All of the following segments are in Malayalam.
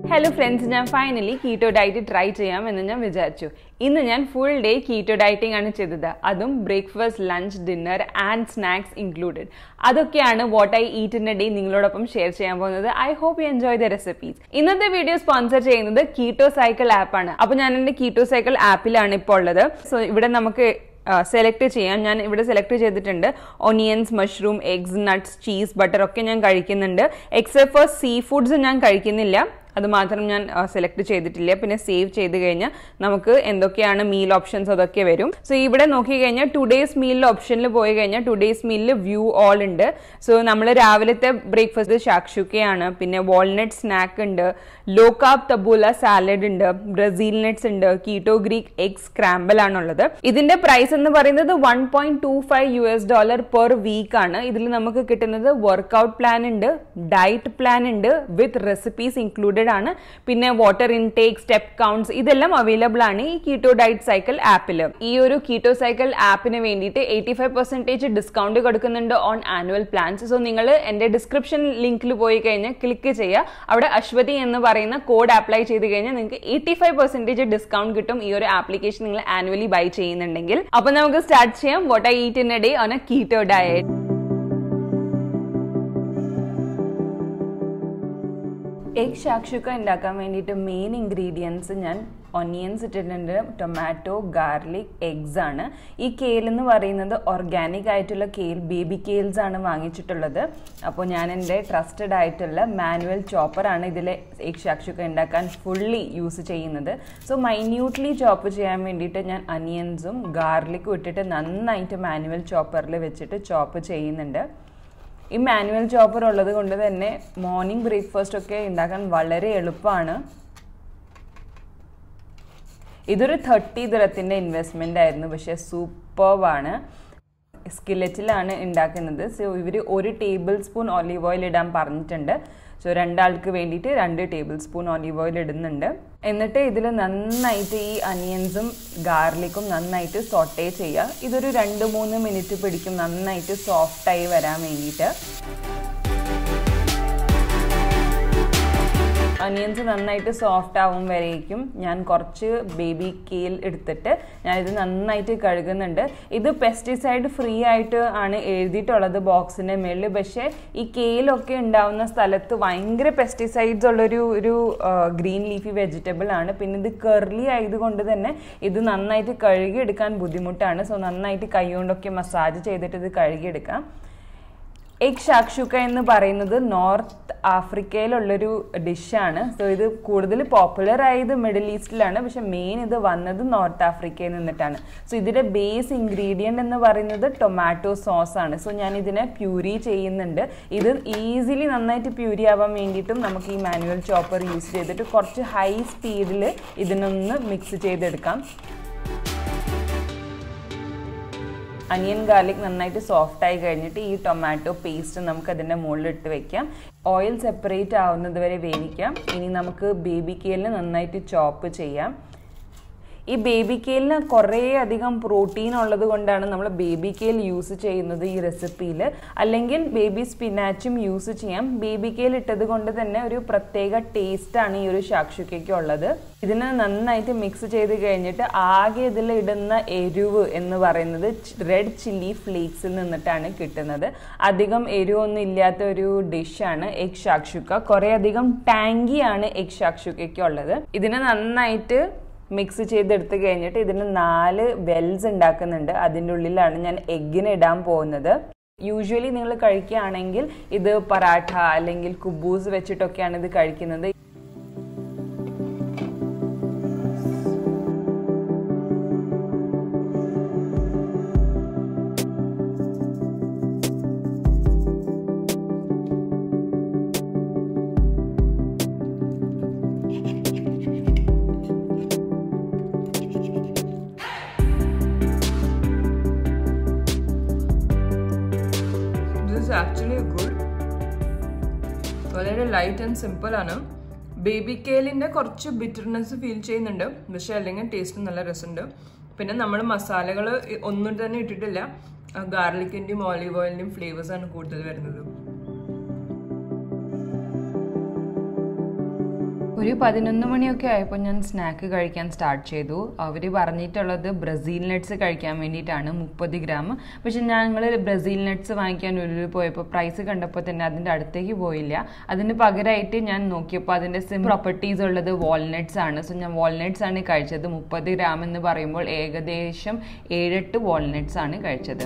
ഹലോ ഫ്രണ്ട്സ് ഞാൻ ഫൈനലി കീറ്റോ ഡയറ്റ് ട്രൈ ചെയ്യാം എന്ന് ഞാൻ വിചാരിച്ചു ഇന്ന് ഞാൻ ഫുൾ ഡേ കീറ്റോ ഡയറ്റിംഗ് ആണ് ചെയ്തത് അതും breakfast lunch dinner and snacks included അതൊക്കെയാണ് what I eat in a day നിങ്ങളോടൊപ്പം ഷെയർ ചെയ്യാൻ പോകുന്നത് I hope you enjoy the recipes ഇന്നത്തെ വീഡിയോ സ്പോൺസർ ചെയ്യുന്നത് കീറ്റോ സൈക്കിൾ ആപ്പാണ് അപ്പോൾ ഞാൻ എൻ്റെ കീറ്റോ സൈക്കിൾ ആപ്പിലാണ് ഇപ്പോൾ ഉള്ളത് സോ ഇവിടെ നമുക്ക് സെലക്ട് ചെയ്യാം ഞാൻ ഇവിടെ സെലക്ട് ചെയ്തിട്ടുണ്ട് onions mushroom eggs nuts cheese butter ഒക്കെ ഞാൻ കഴിക്കുന്നുണ്ട് എക്സെപ്റ്റ് ഫോർ സീ ഫുഡ്സ് ഞാൻ കഴിക്കുന്നില്ല അത് മാത്രം ഞാൻ സെലക്ട് ചെയ്തിട്ടില്ല പിന്നെ സേവ് ചെയ്ത് കഴിഞ്ഞാൽ നമുക്ക് എന്തൊക്കെയാണ് മീൽ ഓപ്ഷൻസ് അതൊക്കെ വരും സോ ഇവിടെ നോക്കി കഴിഞ്ഞാൽ ടുഡേസ് മീലിൽ ഓപ്ഷനിൽ പോയി കഴിഞ്ഞാൽ ടുഡേസ് മീലിൽ വ്യൂ ഓൾ ഉണ്ട് സോ നമ്മൾ രാവിലത്തെ ബ്രേക്ക്ഫാസ്റ്റ് ഷാക്ഷുക്കയാണ് പിന്നെ വാൾനട്ട് സ്നാക്ക് ഉണ്ട് ലോ കാബ് തബൂല സാലഡ് ഉണ്ട് ബ്രസീൽ നട്ട്സ് ഉണ്ട് കീറ്റോ ഗ്രീക്ക് എഗ് സ്ക്രാമ്പിൾ ആണുള്ളത് ഇതിന്റെ പ്രൈസ് എന്ന് പറയുന്നത് one point two five U S dollar per week ആണ് ഇതിൽ നമുക്ക് കിട്ടുന്നത് വർക്ക്ഔട്ട് പ്ലാൻ ഉണ്ട് ഡയറ്റ് പ്ലാൻ ഉണ്ട് വിത്ത് റെസിപ്പീസ് ഇൻക്ലൂഡഡ് ആണ് പിന്നെ വാട്ടർ ഇൻടേക്ക് സ്റ്റെപ്പ് കൗണ്ട്സ് ഇതെല്ലാം അവൈലബിൾ ആണ് ഈ കീറ്റോ ഡയറ്റ് സൈക്കിൾ ആപ്പിൽ ഈ ഒരു കീറ്റോ സൈക്കിൾ ആപ്പിന് വേണ്ടിയിട്ട് എയ്റ്റി ഫൈവ് പെർസെൻറ്റേജ് ഡിസ്കൗണ്ട് കൊടുക്കുന്നുണ്ട് ഓൺ ആനുവൽ പ്ലാൻസ് സോ നിങ്ങൾ എൻ്റെ ഡിസ്ക്രിപ്ഷൻ ലിങ്കിൽ പോയി കഴിഞ്ഞാൽ ക്ലിക്ക് ചെയ്യുക അവിടെ അശ്വതി എന്ന് പറയുന്ന കോഡ് അപ്ലൈ ചെയ്ത് കഴിഞ്ഞാൽ നിങ്ങൾക്ക് എയ്റ്റി ഫൈവ് പെർസെൻറ്റേജ് ഡിസ്കൗണ്ട് കിട്ടും ഈ ഒരു ആപ്ലിക്കേഷൻ നിങ്ങൾ ആനുവലി ബൈ ചെയ്യുന്നുണ്ടെങ്കിൽ അപ്പോൾ നമുക്ക് സ്റ്റാർട്ട് ചെയ്യാം what I eat in a day on a keto diet egg shakshuka ഉണ്ടാക്കാൻ വേണ്ടിയിട്ട് മെയിൻ ഇൻഗ്രീഡിയൻസ് ഞാൻ ഒനിയൻസ് ഇട്ടിട്ടുണ്ട് ടൊമാറ്റോ ഗാർലിക് എഗ്സ് ആണ് ഈ കേൽ എന്ന് പറയുന്നത് ഓർഗാനിക് ആയിട്ടുള്ള കേൽ ബേബി കേൽസ് ആണ് വാങ്ങിച്ചിട്ടുള്ളത് അപ്പോൾ ഞാൻ എൻ്റെ ട്രസ്റ്റഡ് ആയിട്ടുള്ള മാനുവൽ ചോപ്പറാണ് ഇതിൽ എഗ് ഷാക്ഷുക്ക ഉണ്ടാക്കാൻ ഫുള്ളി യൂസ് ചെയ്യുന്നത് സോ മൈന്യൂട്ട്ലി ചോപ്പ് ചെയ്യാൻ വേണ്ടിയിട്ട് ഞാൻ അനിയൻസും ഗാർലിക്കും ഇട്ടിട്ട് നന്നായിട്ട് മാനുവൽ ചോപ്പറിൽ വെച്ചിട്ട് ചോപ്പ് ചെയ്യുന്നുണ്ട് ഈ മാനുവൽ ചോപ്പർ ഉള്ളത് കൊണ്ട് തന്നെ മോർണിംഗ് ബ്രേക്ക്ഫാസ്റ്റ് ഒക്കെ ഉണ്ടാക്കാൻ വളരെ എളുപ്പമാണ് ഇതൊരു തേർട്ടി ദിറത്തിൻ്റെ ഇൻവെസ്റ്റ്മെൻ്റ് ആയിരുന്നു പക്ഷേ സൂപ്പർവാണ് സ്കിലറ്റിലാണ് ഉണ്ടാക്കുന്നത് സോ ഇവർ ഒരു ടേബിൾ സ്പൂൺ ഒലീവ് ഓയിൽ ഇടാൻ പറഞ്ഞിട്ടുണ്ട് സോ രണ്ടാൾക്ക് വേണ്ടിയിട്ട് രണ്ട് ടേബിൾ സ്പൂൺ ഒലീവ് ഓയിൽ ഇടുന്നുണ്ട് എന്നിട്ട് ഇതിൽ നന്നായിട്ട് ഈ അനിയൻസും ഗാർലിക്കും നന്നായിട്ട് സോട്ടേ ചെയ്യുക ഇതൊരു രണ്ട് മൂന്ന് മിനിറ്റ് പിടിക്കും നന്നായിട്ട് സോഫ്റ്റായി വരാൻ വേണ്ടിയിട്ട് അനിയൻസ് നന്നായിട്ട് സോഫ്റ്റ് ആവും വരേക്കും ഞാൻ കുറച്ച് ബേബി കെയിൽ എടുത്തിട്ട് ഞാനിത് നന്നായിട്ട് കഴുകുന്നുണ്ട് ഇത് പെസ്റ്റിസൈഡ് ഫ്രീ ആയിട്ട് ആണ് എഴുതിയിട്ടുള്ളത് ബോക്സിൻ്റെ മേളിൽ പക്ഷേ ഈ കെയിലൊക്കെ ഉണ്ടാവുന്ന സ്ഥലത്ത് ഭയങ്കര പെസ്റ്റിസൈഡ്സ് ഉള്ളൊരു ഒരു ഗ്രീൻ ലീഫി വെജിറ്റബിൾ ആണ് പിന്നെ ഇത് കെർലി ആയതുകൊണ്ട് തന്നെ ഇത് നന്നായിട്ട് കഴുകിയെടുക്കാൻ ബുദ്ധിമുട്ടാണ് സോ നന്നായിട്ട് കൈ കൊണ്ടൊക്കെ മസാജ് ചെയ്തിട്ട് ഇത് കഴുകിയെടുക്കാം എഗ് ഷാക്ഷുക്ക എന്ന് പറയുന്നത് നോർത്ത് ആഫ്രിക്കയിലുള്ളൊരു ഡിഷാണ് സോ ഇത് കൂടുതൽ പോപ്പുലർ ആയത് മിഡിൽ ഈസ്റ്റിലാണ് പക്ഷെ മെയിൻ ഇത് വന്നത് നോർത്ത് ആഫ്രിക്കയിൽ നിന്നിട്ടാണ് സോ ഇതിൻ്റെ ബേസ് ഇൻഗ്രീഡിയൻ്റ് എന്ന് പറയുന്നത് ടൊമാറ്റോ സോസ് ആണ് സോ ഞാൻ ഇതിനെ പ്യൂരി ചെയ്യുന്നുണ്ട് ഇത് ഈസിലി നന്നായിട്ട് പ്യൂരി ആവാൻ വേണ്ടിയിട്ടും നമുക്ക് ഈ മാനുവൽ ചോപ്പർ യൂസ് ചെയ്തിട്ട് കുറച്ച് ഹൈ സ്പീഡിൽ ഇതിനൊന്ന് മിക്സ് ചെയ്തെടുക്കാം അനിയൻ ഗാർലിക് നന്നായിട്ട് സോഫ്റ്റ് ആയി കഴിഞ്ഞിട്ട് ഈ ടൊമാറ്റോ പേസ്റ്റ് നമുക്ക് അതിൻ്റെ മുകളിൽ ഇട്ട് വെക്കാം ഓയിൽ സെപ്പറേറ്റ് ആവുന്നത് വരെ വേവിക്കാം ഇനി നമുക്ക് ബേബി കേലിന് നന്നായിട്ട് ചോപ്പ് ചെയ്യാം ഈ ബേബി കേലിന് കുറേ അധികം പ്രോട്ടീൻ ഉള്ളത് കൊണ്ടാണ് നമ്മൾ ബേബി കേൽ യൂസ് ചെയ്യുന്നത് ഈ റെസിപ്പിയിൽ അല്ലെങ്കിൽ ബേബി സ്പിനാച്ചും യൂസ് ചെയ്യാം ബേബി കേൽ ഇട്ടത് കൊണ്ട് തന്നെ ഒരു പ്രത്യേക ടേസ്റ്റാണ് ഈ ഒരു ഷാക്ഷുക്കയ്ക്ക് ഉള്ളത് ഇതിനെ നന്നായിട്ട് മിക്സ് ചെയ്ത് കഴിഞ്ഞിട്ട് ആകെ ഇതിൽ ഇടുന്ന എരിവ് എന്ന് പറയുന്നത് റെഡ് ചില്ലി ഫ്ലേക്സിൽ നിന്നിട്ടാണ് കിട്ടുന്നത് അധികം എരിവൊന്നും ഇല്ലാത്ത ഒരു ഡിഷാണ് എഗ് ഷാക്ഷുക്ക കുറേ അധികം ടാങ്കിയാണ് എഗ് ഷാക്ഷുക്കയ്ക്ക് ഉള്ളത് ഇതിനെ നന്നായിട്ട് മിക്സ് ചെയ്തെടുത്ത് കഴിഞ്ഞിട്ട് ഇതിന് നാല് വെൽസ് ഉണ്ടാക്കുന്നുണ്ട് അതിൻ്റെ ഉള്ളിലാണ് ഞാൻ എഗ്ഗിന് ഇടാൻ പോകുന്നത് യൂഷ്വലി നിങ്ങൾ കഴിക്കുകയാണെങ്കിൽ ഇത് പറാഠ അല്ലെങ്കിൽ കുബൂസ് വെച്ചിട്ടൊക്കെയാണ് ഇത് കഴിക്കുന്നത് is actually good. വളരെ ലൈറ്റ് ആൻഡ് സിമ്പിൾ ആണ് ബേബി കേലിൻ്റെ കുറച്ച് ബിറ്റർനെസ് ഫീൽ ചെയ്യുന്നുണ്ട് പക്ഷെ അല്ലെങ്കിൽ ടേസ്റ്റ് നല്ല രസമുണ്ട് പിന്നെ നമ്മൾ മസാലകൾ ഒന്നും തന്നെ ഇട്ടിട്ടില്ല ഗാർലിക്കിൻ്റെയും ഓലിവ് ഓയിലിൻ്റെയും ഫ്ലേവേഴ്സ് ആണ് കൂടുതൽ വരുന്നത് ഒരു ഒരു പതിനൊന്ന് മണിയൊക്കെ ആയപ്പോൾ ഞാൻ സ്നാക്ക് കഴിക്കാൻ സ്റ്റാർട്ട് ചെയ്തു അവർ പറഞ്ഞിട്ടുള്ളത് ബ്രസീൽ നട്ട്സ് കഴിക്കാൻ വേണ്ടിയിട്ടാണ് മുപ്പത് ഗ്രാം പക്ഷെ ഞങ്ങൾ ബ്രസീൽ നട്ട്സ് വാങ്ങിക്കാൻ ഒരു പോയപ്പോൾ പ്രൈസ് കണ്ടപ്പോൾ തന്നെ അതിൻ്റെ അടുത്തേക്ക് പോയില്ല അതിന് പകരമായിട്ട് ഞാൻ നോക്കിയപ്പോൾ അതിൻ്റെ സിം പ്രോപ്പർട്ടീസ് ഉള്ളത് വാൾനട്ട്സ് ആണ് സോ ഞാൻ വാൾനട്ട്സ് ആണ് കഴിച്ചത് മുപ്പത് ഗ്രാം എന്ന് പറയുമ്പോൾ ഏകദേശം ഏഴെട്ട് വാൾനട്ട്സ് ആണ് കഴിച്ചത്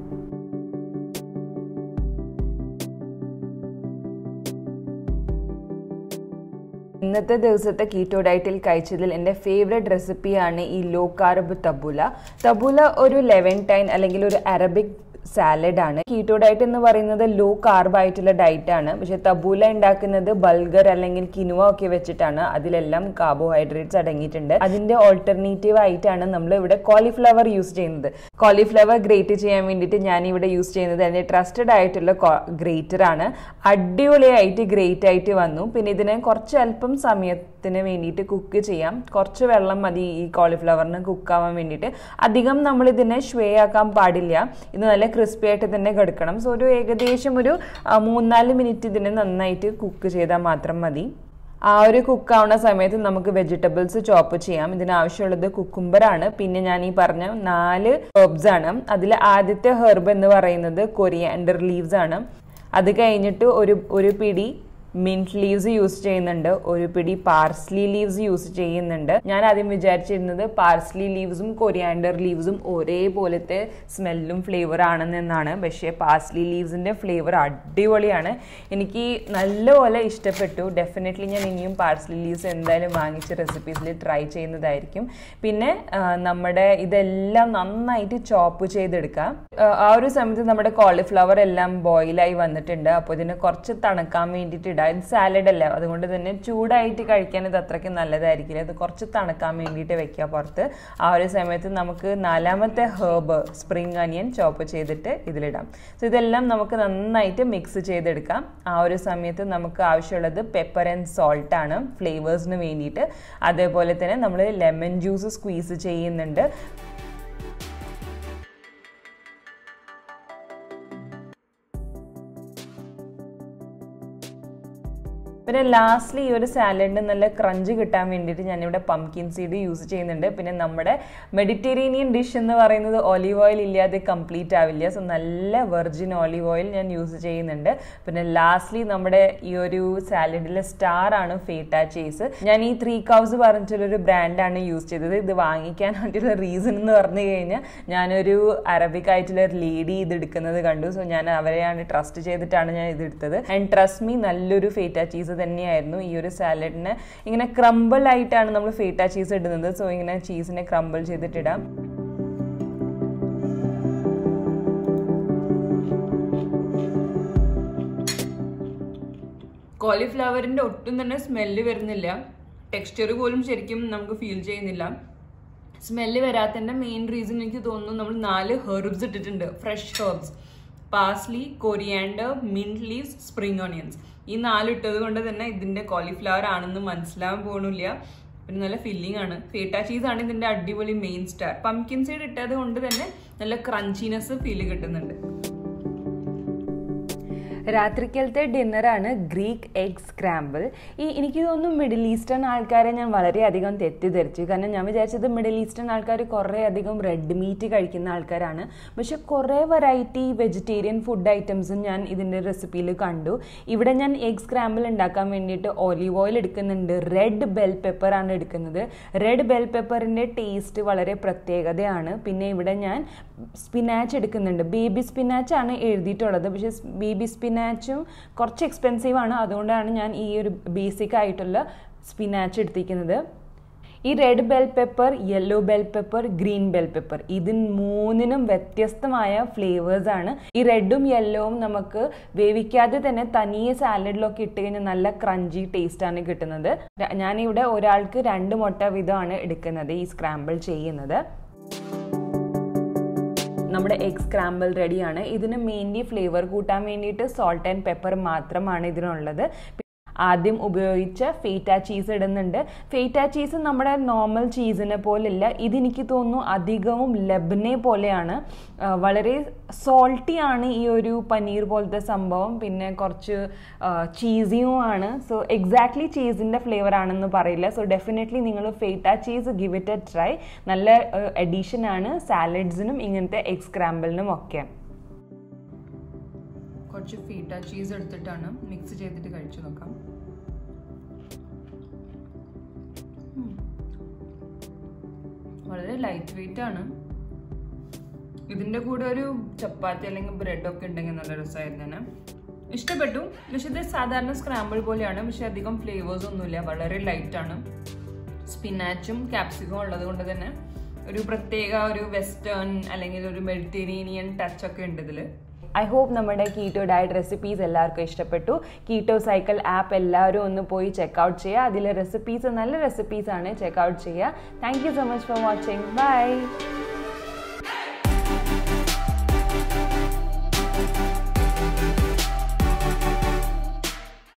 ഇന്നത്തെ ദിവസത്തെ കീറ്റോ ഡയറ്റിൽ കഴിച്ചതിൽ എൻ്റെ ഫേവറേറ്റ് റെസിപ്പിയാണ് ഈ ലോ കാർബ് തബുല തബുല ഒരു ലെവൻടൈൻ അല്ലെങ്കിൽ ഒരു അറബിക് സാലഡ് ആണ് കീറ്റോ ഡയറ്റ് എന്ന് പറയുന്നത് ലോ കാർബ് ആയിട്ടുള്ള ഡയറ്റ് ആണ് പക്ഷെ തബൂല ഉണ്ടാക്കുന്നത് ബൾഗർ അല്ലെങ്കിൽ കിനുവ ഒക്കെ വെച്ചിട്ടാണ് അതിലെല്ലാം കാർബോഹൈഡ്രേറ്റ്സ് അടങ്ങിയിട്ടുണ്ട് അതിന്റെ ഓൾട്ടർനേറ്റീവ് ആയിട്ടാണ് നമ്മൾ ഇവിടെ കോളിഫ്ലവർ യൂസ് ചെയ്യുന്നത് കോളിഫ്ലവർ ഗ്രേറ്റ് ചെയ്യാൻ വേണ്ടിയിട്ട് ഞാൻ ഇവിടെ യൂസ് ചെയ്യുന്നത് എൻ്റെ ട്രസ്റ്റഡ് ആയിട്ടുള്ള ഗ്രേറ്റർ ആണ് അടിപൊളിയായിട്ട് ഗ്രേറ്റ് ആയിട്ട് വന്നു പിന്നെ ഇതിനെ കുറച്ച് അല്പം സമയത്തിന് വേണ്ടിയിട്ട് കുക്ക് ചെയ്യാം കുറച്ച് വെള്ളം മതി ഈ കോളിഫ്ലവറിന് കുക്കാവാൻ വേണ്ടിയിട്ട് അധികം നമ്മൾ ഇതിനെ ഷ്വേ ആക്കാൻ പാടില്ല ഇത് നല്ല ക്രിസ്പി ആയിട്ട് തന്നെ കിടക്കണം സോ ഒരു ഏകദേശം ഒരു മൂന്നാല് മിനിറ്റ് ഇതിനെ നന്നായിട്ട് കുക്ക് ചെയ്താൽ മാത്രം മതി ആ ഒരു കുക്കാവുന്ന സമയത്ത് നമുക്ക് വെജിറ്റബിൾസ് ചോപ്പ് ചെയ്യാം ഇതിനാവശ്യമുള്ളത് കുക്കുംബറാണ് പിന്നെ ഞാൻ ഈ പറഞ്ഞ നാല് ഹെർബ്സ് ആണ് അതിൽ ആദ്യത്തെ ഹെർബ് എന്ന് പറയുന്നത് കൊറിയാൻഡർ ലീവ്സ് ആണ് അത് കഴിഞ്ഞിട്ട് ഒരു ഒരു പിടി മിൻറ്റ് ലീവ്സ് യൂസ് ചെയ്യുന്നുണ്ട് ഒരു പിടി പാർസ്ലി ലീവ്സ് യൂസ് ചെയ്യുന്നുണ്ട് ഞാൻ ആദ്യം വിചാരിച്ചിരുന്നത് പാർസ്ലി ലീവ്സും കൊറിയാൻഡർ ലീവ്സും ഒരേപോലത്തെ സ്മെല്ലും ഫ്ലേവർ ആണെന്നാണ് പക്ഷേ പാർസ്ലി ലീവ്സിൻ്റെ ഫ്ലേവർ അടിപൊളിയാണ് എനിക്ക് നല്ലപോലെ ഇഷ്ടപ്പെട്ടു ഡെഫിനറ്റ്ലി ഞാൻ ഇനിയും പാർസ്ലി ലീവ്സ് എന്തായാലും വാങ്ങിച്ച് റെസിപ്പീസിൽ ട്രൈ ചെയ്യുന്നതായിരിക്കും പിന്നെ നമ്മുടെ ഇതെല്ലാം നന്നായിട്ട് ചോപ്പ് ചെയ്തെടുക്കാം ആ ഒരു സമയത്ത് നമ്മുടെ കോളിഫ്ലവർ എല്ലാം ബോയിലായി വന്നിട്ടുണ്ട് അപ്പോൾ ഇതിനെ കുറച്ച് തണുക്കാൻ വേണ്ടിയിട്ട് ഇടാം ഇത് സാലഡ് അല്ല അതുകൊണ്ട് തന്നെ ചൂടായിട്ട് കഴിക്കാൻ ഇത് അത്രയ്ക്ക് നല്ലതായിരിക്കില്ല ഇത് കുറച്ച് തണുക്കാൻ വേണ്ടിയിട്ട് വെക്കുക പുറത്ത് ആ ഒരു സമയത്ത് നമുക്ക് നാലാമത്തെ ഹേർബ് സ്പ്രിംഗ് അനിയൻ ചോപ്പ് ചെയ്തിട്ട് ഇതിലിടാം സോ ഇതെല്ലാം നമുക്ക് നന്നായിട്ട് മിക്സ് ചെയ്തെടുക്കാം ആ ഒരു സമയത്ത് നമുക്ക് ആവശ്യമുള്ളത് പെപ്പർ ആൻഡ് സോൾട്ട് ആണ് ഫ്ലേവേഴ്സിന് വേണ്ടിയിട്ട് അതേപോലെ തന്നെ നമ്മൾ ലെമൺ ജ്യൂസ് സ്ക്വീസ് ചെയ്യുന്നുണ്ട് പിന്നെ ലാസ്റ്റ്ലി ഈ ഒരു സാലഡിന് നല്ല ക്രഞ്ച് കിട്ടാൻ വേണ്ടിയിട്ട് ഞാനിവിടെ പംകിൻ സീഡ് യൂസ് ചെയ്യുന്നുണ്ട് പിന്നെ നമ്മുടെ മെഡിറ്ററേനിയൻ ഡിഷ് എന്ന് പറയുന്നത് ഒലീവ് ഓയിൽ ഇല്ലാതെ കംപ്ലീറ്റ് ആവില്ല സോ നല്ല വെർജിൻ ഒലീവ് ഓയിൽ ഞാൻ യൂസ് ചെയ്യുന്നുണ്ട് പിന്നെ ലാസ്റ്റ്ലി നമ്മുടെ ഈ ഒരു സാലഡിലെ സ്റ്റാർ ആണ് ഫേറ്റ ചേസ് ഞാൻ ഈ ത്രീ കൗസ് പറഞ്ഞിട്ടുള്ളൊരു ബ്രാൻഡാണ് യൂസ് ചെയ്തത് ഇത് വാങ്ങിക്കാനായിട്ടുള്ള റീസൺ എന്ന് പറഞ്ഞു കഴിഞ്ഞാൽ ഞാനൊരു അറബിക് ആയിട്ടുള്ള ഒരു ലേഡി ഇത് എടുക്കുന്നത് കണ്ടു സോ ഞാൻ അവരെയാണ് ട്രസ്റ്റ് ചെയ്തിട്ടാണ് ഞാൻ ഇത് എടുത്തത് ആൻഡ് ട്രസ്റ്റ് മീ നല്ലൊരു ഫേറ്റ ചീസ് തന്നെയായിരുന്നു ഈ ഒരു സാലഡിന് ഇങ്ങനെ ക്രംബിൾ ആയിട്ടാണ് നമ്മൾ ഫേറ്റ ചീസ് ഇടുന്നത് സോ ഇങ്ങനെ ചീസിനെ ക്രംബിൾ ചെയ്തിട്ടിടാം കോളിഫ്ലവറിന്റെ ഒട്ടും തന്നെ സ്മെല്ല് വരുന്നില്ല ടെക്സ്ചർ പോലും ശരിക്കും നമുക്ക് ഫീൽ ചെയ്യുന്നില്ല സ്മെല്ല് വരാത്തതിന്റെ മെയിൻ റീസൺ എനിക്ക് തോന്നുന്നു നമ്മൾ നാല് ഹെർബ്സ് ഇട്ടിട്ടുണ്ട് fresh herbs parsley coriander mint leaves spring onions ഈ നാല് ഇട്ടത് കൊണ്ട് തന്നെ ഇതിന്റെ കോളിഫ്ലവർ ആണെന്ന് മനസ്സിലാവാൻ പോകണില്ല പിന്നെ നല്ല ഫില്ലിംഗ് ആണ് ഫേട്ട ചീസ് ആണ് ഇതിന്റെ അടിപൊളി മെയിൻ സ്റ്റാർ പംകിൻ സൈഡ് ഇട്ടത് കൊണ്ട് തന്നെ നല്ല ക്രഞ്ചിനെസ് ഫീൽ കിട്ടുന്നുണ്ട് രാത്രിക്കലത്തെ ഡിന്നറാണ് ഗ്രീക്ക് എഗ് സ്ക്രാമ്പിൾ ഈ എനിക്ക് തോന്നുന്നു മിഡിൽ ഈസ്റ്റേൺ ആൾക്കാരെ ഞാൻ വളരെയധികം തെറ്റിദ്ധരിച്ചു കാരണം ഞാൻ വിചാരിച്ചത് മിഡിൽ ഈസ്റ്റേൺ ആൾക്കാർ കുറേ അധികം റെഡ് മീറ്റ് കഴിക്കുന്ന ആൾക്കാരാണ് പക്ഷെ കുറേ വെറൈറ്റി വെജിറ്റേറിയൻ ഫുഡ് ഐറ്റംസും ഞാൻ ഇതിൻ്റെ റെസിപ്പിയിൽ കണ്ടു ഇവിടെ ഞാൻ എഗ് സ്ക്രാമ്പിൾ ഉണ്ടാക്കാൻ വേണ്ടിയിട്ട് ഒലീവ് ഓയിൽ എടുക്കുന്നുണ്ട് റെഡ് ബെൽ പെപ്പറാണ് എടുക്കുന്നത് റെഡ് ബെൽ പെപ്പറിൻ്റെ ടേസ്റ്റ് വളരെ പ്രത്യേകതയാണ് പിന്നെ ഇവിടെ ഞാൻ സ്പിനാച്ച് എടുക്കുന്നുണ്ട് ബേബി സ്പിനാച്ച് ആണ് എഴുതിയിട്ടുള്ളത് പക്ഷേ ബേബി സ്പിനാച്ചും കുറച്ച് എക്സ്പെൻസീവ് ആണ് അതുകൊണ്ടാണ് ഞാൻ ഈ ഒരു ബേസിക് ആയിട്ടുള്ള സ്പിനാച്ച് എടുത്തിരിക്കുന്നത് ഈ red bell pepper yellow bell pepper green bell pepper ഇതിന് മൂന്നിനും വ്യത്യസ്തമായ ഫ്ലേവേഴ്സ് ആണ് ഈ റെഡും യെല്ലോവും നമുക്ക് വേവിക്കാതെ തന്നെ തനിയെ സാലഡിലൊക്കെ ഇട്ട് കഴിഞ്ഞാൽ നല്ല ക്രഞ്ചി ടേസ്റ്റ് ആണ് കിട്ടുന്നത് ഞാനിവിടെ ഒരാൾക്ക് രണ്ട് മുട്ട വീതമാണ് എടുക്കുന്നത് ഈ സ്ക്രാമ്പിൾ ചെയ്യുന്നത് നമ്മുടെ എഗ് സ്ക്രാമ്പിൾ റെഡിയാണ് ഇതിന് മെയിൻലി ഫ്ലേവർ കൂട്ടാൻ വേണ്ടിയിട്ട് സോൾട്ട് ആൻഡ് പെപ്പർ മാത്രമാണ് ഇതിനുള്ളത് ആദ്യം ഉപയോഗിച്ച ഫേറ്റ ചീസ് ഇടുന്നുണ്ട് ഫേറ്റ ചീസ് നമ്മുടെ നോർമൽ ചീസിനെ പോലില്ല ഇതെനിക്ക് തോന്നുന്നു അധികവും ലെബനെ പോലെയാണ് ആ, വളരെ സോൾട്ടി ആണ് ഈ ഒരു പനീർ പോലത്തെ സംഭവം പിന്നെ കുറച്ച് ചീസിയും ആണ് സോ എക്സാക്ട്ലി ചീസിൻ്റെ ഫ്ലേവർ ആണെന്ന് പറയില്ല സോ ഡെഫിനറ്റ്ലി നിങ്ങൾ feta cheese give it a try നല്ല എഡീഷൻ ആണ് സാലഡ്സിനും ഇങ്ങനത്തെ എഗ് സ്ക്രാമ്പിളിനും ഒക്കെ കുറച്ച് ഫീറ്റ ചീസ് എടുത്തിട്ടാണ് മിക്സ് ചെയ്തിട്ട് കഴിച്ചു നോക്കാം ഉം. വളരെ ലൈറ്റ് വെയിറ്റ് ആണ് ഇതിന്റെ കൂടെ ഒരു ചപ്പാത്തി അല്ലെങ്കിൽ ബ്രെഡ് ഒക്കെ ഉണ്ടെങ്കിൽ നല്ല രസമായിരുന്നു ഇഷ്ടപ്പെട്ടു പക്ഷെ ഇത് സാധാരണ സ്ക്രാമ്പിൾ പോലെയാണ് പക്ഷെ അധികം ഫ്ലേവേഴ്സ് ഒന്നുമില്ല വളരെ ലൈറ്റ് ആണ് സ്പിനാച്ചും ക്യാപ്സിക്കും ഉള്ളത് കൊണ്ട് തന്നെ ഒരു പ്രത്യേക ഒരു വെസ്റ്റേൺ അല്ലെങ്കിൽ ഒരു മെഡിറ്ററേനിയൻ ടച്ച് ഒക്കെ ഉണ്ട് ഇതിൽ ഐ ഹോപ്പ് നമ്മുടെ കീറ്റോ ഡയറ്റ് റെസിപ്പീസ് എല്ലാവർക്കും ഇഷ്ടപ്പെട്ടു കീറ്റോ സൈക്കിൾ ആപ്പ് എല്ലാവരും ഒന്ന് പോയി ചെക്കൗട്ട് ചെയ്യുക അതിലെ റെസിപ്പീസ് നല്ല റെസിപ്പീസ് ആണ് ചെക്കൗട്ട് ചെയ്യുക thank you so much for watching by